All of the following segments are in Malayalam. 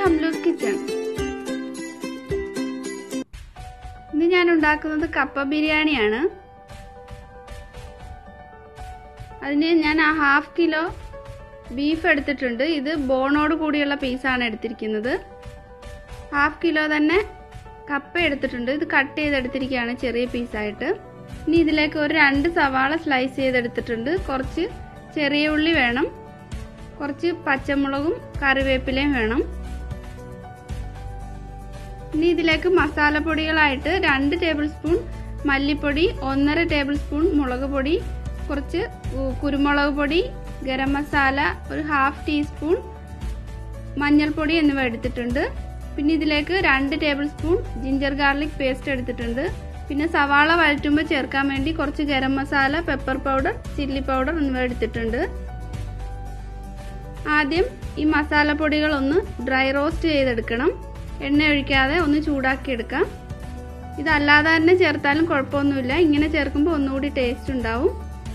അംലൂസ് കിച്ചൺ ഇന്ന് ഞാൻ ഉണ്ടാക്കുന്നത് കപ്പ ബിരിയാണിയാണ് അതിന് ഞാൻ ആ ഹാഫ് കിലോ ബീഫ് എടുത്തിട്ടുണ്ട് ഇത് ബോണോട് കൂടിയുള്ള പീസാണ് എടുത്തിരിക്കുന്നത് ഹാഫ് കിലോ തന്നെ കപ്പ എടുത്തിട്ടുണ്ട് ഇത് കട്ട് ചെയ്തെടുത്തിരിക്കുകയാണ് ചെറിയ പീസായിട്ട് ഇനി ഇതിലേക്ക് ഒരു രണ്ട് സവാള സ്ലൈസ് ചെയ്തെടുത്തിട്ടുണ്ട് കുറച്ച് ചെറിയ ഉള്ളി വേണം കുറച്ച് പച്ചമുളകും കറിവേപ്പിലയും വേണം ഇനി ഇതിലേക്ക് മസാലപ്പൊടികളായിട്ട് രണ്ട് ടേബിൾ സ്പൂൺ മല്ലിപ്പൊടി ഒന്നര ടേബിൾ സ്പൂൺ മുളക് പൊടി കുറച്ച് കുരുമുളക് പൊടി ഗരം മസാല ഒരു ഹാഫ് ടീസ്പൂൺ മഞ്ഞൾപ്പൊടി എന്നിവ എടുത്തിട്ടുണ്ട് പിന്നെ ഇതിലേക്ക് രണ്ട് table spoon ginger garlic paste എടുത്തിട്ടുണ്ട് പിന്നെ സവാള വഴറ്റുമ്പോൾ ചേർക്കാൻ വേണ്ടി കുറച്ച് garam masala pepper powder chilli powder എന്നിവ എടുത്തിട്ടുണ്ട് ആദ്യം ഈ മസാലപ്പൊടികൾ ഒന്ന് ഡ്രൈ റോസ്റ്റ് ചെയ്തെടുക്കണം എണ്ണ ഒഴിക്കാതെ ഒന്ന് ചൂടാക്കി എടുക്കാം ഇതല്ലാതെ തന്നെ ചേർത്താലും കുഴപ്പമൊന്നുമില്ല ഇങ്ങനെ ചേർക്കുമ്പോൾ ഒന്നുകൂടി ടേസ്റ്റ് ഉണ്ടാവും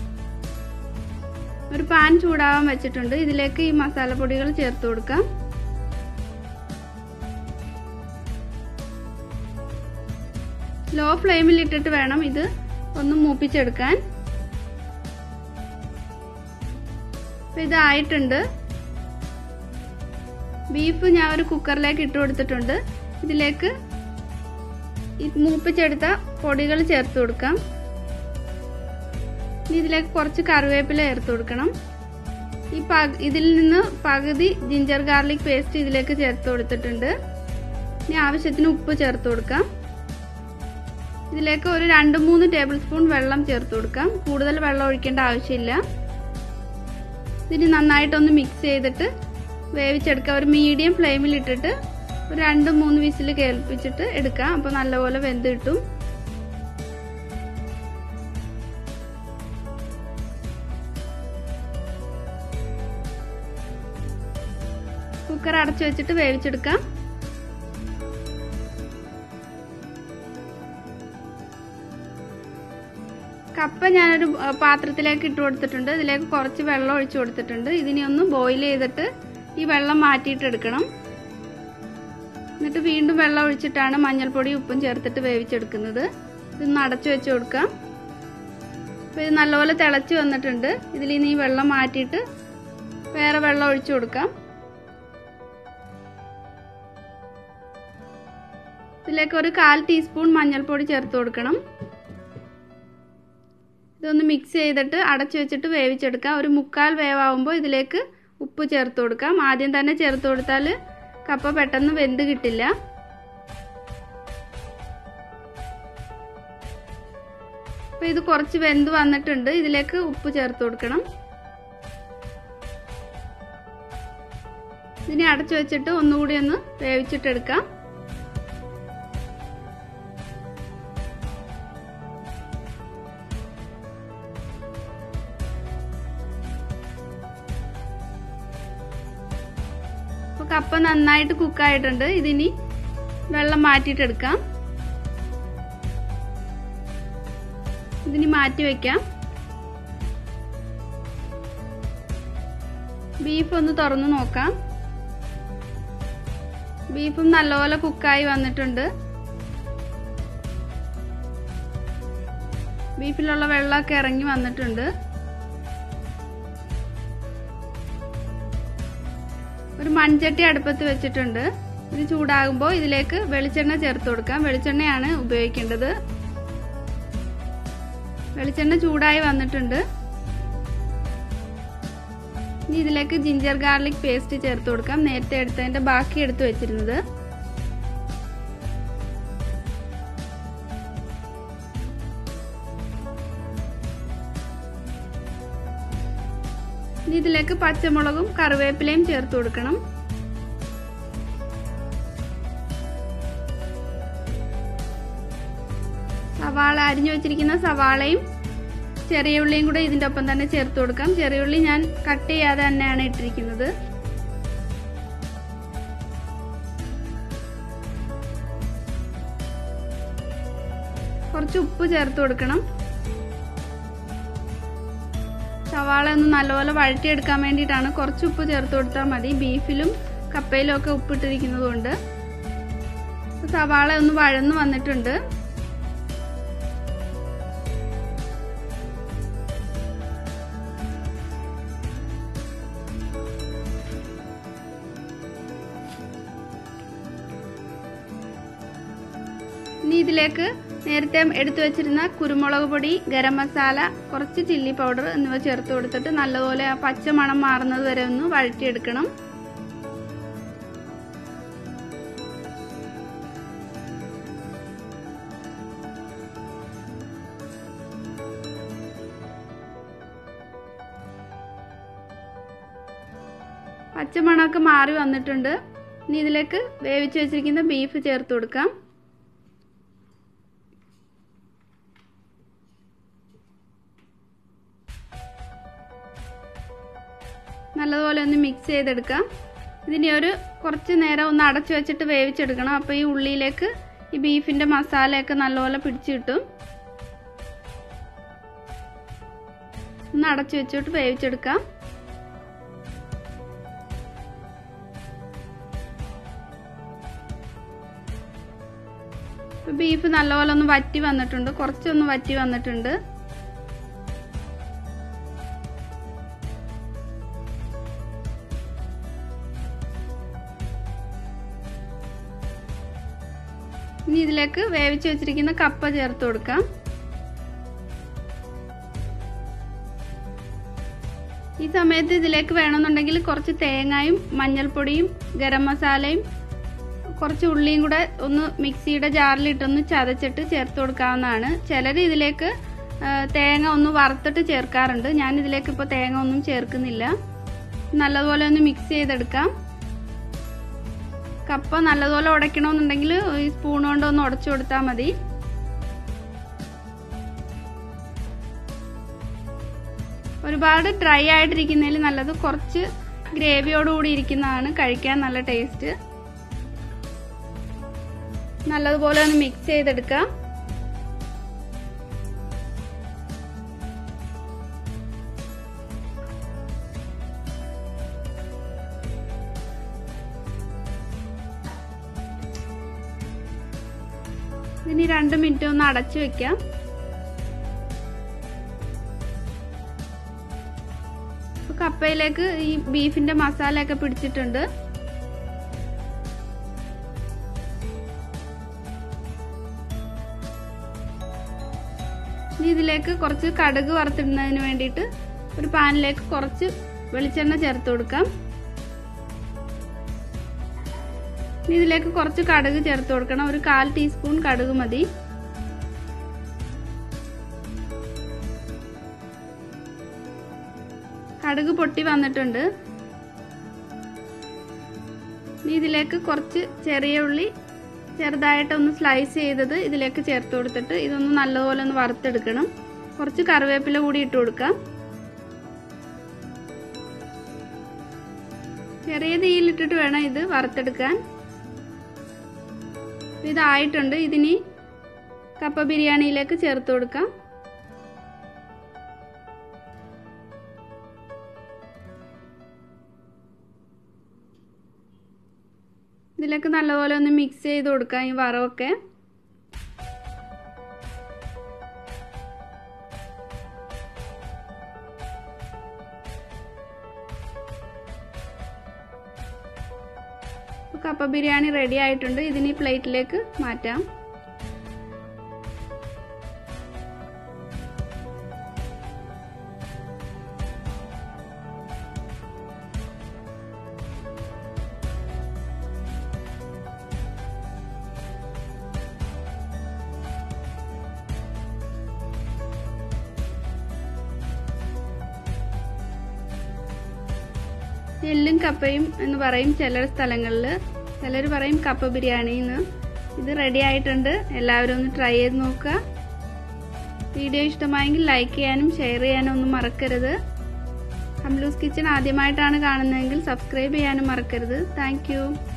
ഒരു പാൻ ചൂടാവാൻ വെച്ചിട്ടുണ്ട് ഇതിലേക്ക് ഈ മസാലപ്പൊടികൾ ചേർത്ത് കൊടുക്കാം ലോ ഫ്ലെയിമിൽ ഇട്ടിട്ട് വേണം ഇത് ഒന്ന് മൂപ്പിച്ചെടുക്കാൻ ഇതായിട്ടുണ്ട് ബീഫ് ഞാൻ ഒരു കുക്കറിലേക്ക് ഇട്ട് കൊടുത്തിട്ടുണ്ട് ഇതിലേക്ക് മൂപ്പിച്ചെടുത്ത പൊടികൾ ചേർത്ത് കൊടുക്കാം ഇനി ഇതിലേക്ക് കുറച്ച് കറിവേപ്പില ചേർത്ത് കൊടുക്കണം ഈ പ ഇതിൽ നിന്ന് പകുതി ജിഞ്ചർ ഗാർലിക് പേസ്റ്റ് ഇതിലേക്ക് ചേർത്ത് കൊടുത്തിട്ടുണ്ട് ഇനി ആവശ്യത്തിന് ഉപ്പ് ചേർത്ത് കൊടുക്കാം ഇതിലേക്ക് ഒരു രണ്ട് മൂന്ന് ടേബിൾ സ്പൂൺ വെള്ളം ചേർത്ത് കൊടുക്കാം കൂടുതൽ വെള്ളം ഒഴിക്കേണ്ട ആവശ്യമില്ല ഇതിന് നന്നായിട്ടൊന്ന് മിക്സ് ചെയ്തിട്ട് വേവിച്ചെടുക്കുക ഒരു മീഡിയം ഫ്ലെയിമിൽ ഇട്ടിട്ട് ഒരു രണ്ട് മൂന്ന് വിസിൽ കേൾപ്പിച്ചിട്ട് എടുക്കാം അപ്പോൾ നല്ലപോലെ വെന്ത് കിട്ടും കുക്കർ അടച്ചു വെച്ചിട്ട് വേവിച്ചെടുക്കാം കപ്പ ഞാനൊരു പാത്രത്തിലേക്ക് ഇട്ട് കൊടുത്തിട്ടുണ്ട് ഇതിലേക്ക് കുറച്ച് വെള്ളം ഒഴിച്ചു കൊടുത്തിട്ടുണ്ട് ഇതിനെ ഒന്ന് ബോയിൽ ചെയ്തിട്ട് ഈ വെള്ളം മാറ്റിയിട്ട് എടുക്കണം എന്നിട്ട് വീണ്ടും വെള്ളം ഒഴിച്ചിട്ടാണ് മഞ്ഞൾപ്പൊടി ഉപ്പും ചേർത്തിട്ട് വേവിച്ചെടുക്കുന്നത് ഇതൊന്ന് അടച്ചു വെച്ച് കൊടുക്കാം അപ്പോൾ ഇത് നല്ലപോലെ തിളച്ച് വന്നിട്ടുണ്ട് ഇതിൽ നിന്ന് ഈ വെള്ളം മാറ്റിയിട്ട് വേറെ വെള്ളം ഒഴിച്ചു കൊടുക്കാം ഇതിലേക്ക് ഒരു കാൽ ടീസ്പൂൺ മഞ്ഞൾപ്പൊടി ചേർത്ത് കൊടുക്കണം ഇതൊന്ന് മിക്സ് ചെയ്തിട്ട് അടച്ചു വെച്ചിട്ട് വേവിച്ചെടുക്കാം ഒരു മുക്കാൽ വേവാകുമ്പോൾ ഇതിലേക്ക് ഉപ്പ് ചേർത്ത് കൊടുക്കാം ആദ്യം തന്നെ ചേർത്ത് കൊടുത്താൽ കപ്പ പെട്ടെന്ന് വെന്ത് കിട്ടില്ല അപ്പോൾ ഇത് കുറച്ച് വെന്ത് വന്നിട്ടുണ്ട് ഇതിലേക്ക് ഉപ്പ് ചേർത്ത് കൊടുക്കണം ഇതിനെ അടച്ചു വെച്ചിട്ട് ഒന്നുകൂടി ഒന്ന് വേവിച്ചിട്ടെടുക്കാം അപ്പോൾ കപ്പ നന്നായിട്ട് കുക്കായിട്ടുണ്ട് ഇതിനി വെള്ളം മാറ്റിയിട്ടെടുക്കാം ഇതിനി മാറ്റി വെക്കാം ബീഫ് ഒന്ന് തുറന്നു നോക്കാം ബീഫും നല്ലപോലെ കുക്കായി വന്നിട്ടുണ്ട് ബീഫിലുള്ള വെള്ളമൊക്കെ ഇറങ്ങി വന്നിട്ടുണ്ട് ഒരു മൺചട്ടി അടുപ്പത്ത് വെച്ചിട്ടുണ്ട് ഇത് ചൂടാകുമ്പോൾ ഇതിലേക്ക് വെളിച്ചെണ്ണ ചേർത്ത് കൊടുക്കാം വെളിച്ചെണ്ണയാണ് ഉപയോഗിക്കേണ്ടത് വെളിച്ചെണ്ണ ചൂടായി വന്നിട്ടുണ്ട് ഇനി ഇതിലേക്ക് ജിഞ്ചർ ഗാർലിക് പേസ്റ്റ് ചേർത്ത് കൊടുക്കാം നേരത്തെ എടുത്തതിന്റെ ബാക്കി എടുത്ത് വെച്ചിരുന്നത് ഇനി ഇതിലേക്ക് പച്ചമുളകും കറിവേപ്പിലയും ചേർത്ത് കൊടുക്കണം സവാള അരിഞ്ഞു വെച്ചിരിക്കുന്ന സവാളയും ചെറിയ ഉള്ളിയും കൂടെ ഇതിൻ്റെ ഒപ്പം തന്നെ ചേർത്ത് കൊടുക്കാം ചെറിയ ഉള്ളി ഞാൻ കട്ട് ചെയ്യാതെ തന്നെയാണ് ഇട്ടിരിക്കുന്നത് കുറച്ച് ഉപ്പ് ചേർത്ത് കൊടുക്കണം സവാള ഒന്ന് നല്ലപോലെ വഴറ്റിയെടുക്കാൻ വേണ്ടിയിട്ടാണ് കുറച്ച് ഉപ്പ് ചേർത്ത് കൊടുത്താൽ മതി ബീഫിലും കപ്പയിലും ഒക്കെ ഉപ്പിട്ടിരിക്കുന്നത് കൊണ്ട് സവാള ഒന്ന് വഴന്ന് വന്നിട്ടുണ്ട് ഇനി ഇതിലേക്ക് നേരത്തെ എടുത്തു വെച്ചിരുന്ന കുരുമുളക് പൊടി ഗരം മസാല കുറച്ച് ചില്ലി പൗഡർ എന്നിവ ചേർത്ത് കൊടുത്തിട്ട് നല്ലപോലെ ആ പച്ച മണം മാറുന്നത് വരെ ഒന്ന് വഴറ്റിയെടുക്കണം പച്ചമണമൊക്കെ മാറി വന്നിട്ടുണ്ട് ഇനി ഇതിലേക്ക് വേവിച്ച് വെച്ചിരിക്കുന്ന ബീഫ് ചേർത്ത് കൊടുക്കാം നല്ലതുപോലെ ഒന്ന് മിക്സ് ചെയ്തെടുക്കാം ഇതിനെ ഒരു കുറച്ച് നേരം ഒന്ന് അടച്ചു വെച്ചിട്ട് വേവിച്ചെടുക്കണം അപ്പോൾ ഈ ഉള്ളിയിലേക്ക് ഈ ബീഫിൻ്റെ മസാലയൊക്കെ നല്ലപോലെ പിടിച്ചു കിട്ടും ഒന്ന് അടച്ചു വെച്ചിട്ട് വേവിച്ചെടുക്കാം ബീഫ് നല്ലപോലെ ഒന്ന് വറ്റി വന്നിട്ടുണ്ട് കുറച്ചൊന്ന് വറ്റി വന്നിട്ടുണ്ട് ഇനി ഇതിലേക്ക് വേവിച്ച് വെച്ചിരിക്കുന്ന കപ്പ ചേർത്ത് കൊടുക്കാം ഈ സമയത്ത് ഇതിലേക്ക് വേണമെന്നുണ്ടെങ്കിൽ കുറച്ച് തേങ്ങയും മഞ്ഞൾപ്പൊടിയും ഗരം മസാലയും കുറച്ച് ഉള്ളിയും കൂടെ ഒന്ന് മിക്സിയുടെ ജാറിലിട്ടൊന്ന് ചതച്ചിട്ട് ചേർത്ത് കൊടുക്കാവുന്നതാണ് ചിലർ ഇതിലേക്ക് തേങ്ങ ഒന്ന് വറുത്തിട്ട് ചേർക്കാറുണ്ട് ഞാൻ ഇതിലേക്ക് ഇപ്പോൾ തേങ്ങ ഒന്നും ചേർക്കുന്നില്ല നല്ലതുപോലെ ഒന്ന് മിക്സ് ചെയ്തെടുക്കാം കപ്പ നല്ലതുപോലെ ഉടയ്ക്കണമെന്നുണ്ടെങ്കിൽ ഈ സ്പൂൺ കൊണ്ട് ഒന്ന് ഉടച്ചു കൊടുത്താൽ മതി ഒരുപാട് ഡ്രൈ ആയിട്ടിരിക്കുന്നതിൽ നല്ലത് കുറച്ച് ഗ്രേവിയോടുകൂടി ഇരിക്കുന്നതാണ് കഴിക്കാൻ നല്ല ടേസ്റ്റ് നല്ലതുപോലെ ഒന്ന് മിക്സ് ചെയ്തെടുക്കാം ഇനി രണ്ട് മിനിറ്റ് ഒന്ന് അടച്ചു വെക്കാം കപ്പയിലേക്ക് ഈ ബീഫിന്റെ മസാലയൊക്കെ പിടിച്ചിട്ടുണ്ട് ഇനി ഇതിലേക്ക് കുറച്ച് കടുക് വറുത്തിടുന്നതിന് വേണ്ടിയിട്ട് ഒരു പാനിലേക്ക് കുറച്ച് വെളിച്ചെണ്ണ ചേർത്ത് കൊടുക്കാം ഇനി ഇതിലേക്ക് കുറച്ച് കടുക് ചേർത്ത് കൊടുക്കണം ഒരു കാൽ ടീസ്പൂൺ കടുക് മതി കടുക് പൊട്ടി വന്നിട്ടുണ്ട് ഇനി ഇതിലേക്ക് കുറച്ച് ചെറിയ ഉള്ളി ചെറുതായിട്ടൊന്ന് സ്ലൈസ് ചെയ്തത് ഇതിലേക്ക് ചേർത്ത് കൊടുത്തിട്ട് ഇതൊന്ന് നല്ലപോലെ ഒന്ന് വറുത്തെടുക്കണം കുറച്ച് കറിവേപ്പില കൂടി ഇട്ട് കൊടുക്കാം ചെറിയ തീയിലിട്ടിട്ട് വേണം ഇത് വറുത്തെടുക്കാൻ ഇതായിട്ടുണ്ട് ഇതിനി കപ്പ ബിരിയാണിയിലേക്ക് ചേർത്ത് കൊടുക്കാം ഇതിലേക്ക് നല്ലപോലെ ഒന്ന് മിക്സ് ചെയ്ത് കൊടുക്കാം ഈ വറവൊക്കെ കപ്പ ബിരിയാണി റെഡി ആയിട്ടുണ്ട് ഇതിന് പ്ലേറ്റിലേക്ക് മാറ്റാം എല്ലും കപ്പയും എന്ന് പറയും ചില സ്ഥലങ്ങളിൽ ചിലർ പറയും കപ്പ ബിരിയാണി എന്ന് ഇത് റെഡി ആയിട്ടുണ്ട് എല്ലാവരും ഒന്ന് ട്രൈ ചെയ്ത് നോക്കുക വീഡിയോ ഇഷ്ടമായെങ്കിൽ ലൈക്ക് ചെയ്യാനും ഷെയർ ചെയ്യാനും ഒന്നും മറക്കരുത് ഹംലൂസ് കിച്ചൺ ആദ്യമായിട്ടാണ് കാണുന്നതെങ്കിൽ സബ്സ്ക്രൈബ് ചെയ്യാനും മറക്കരുത് താങ്ക്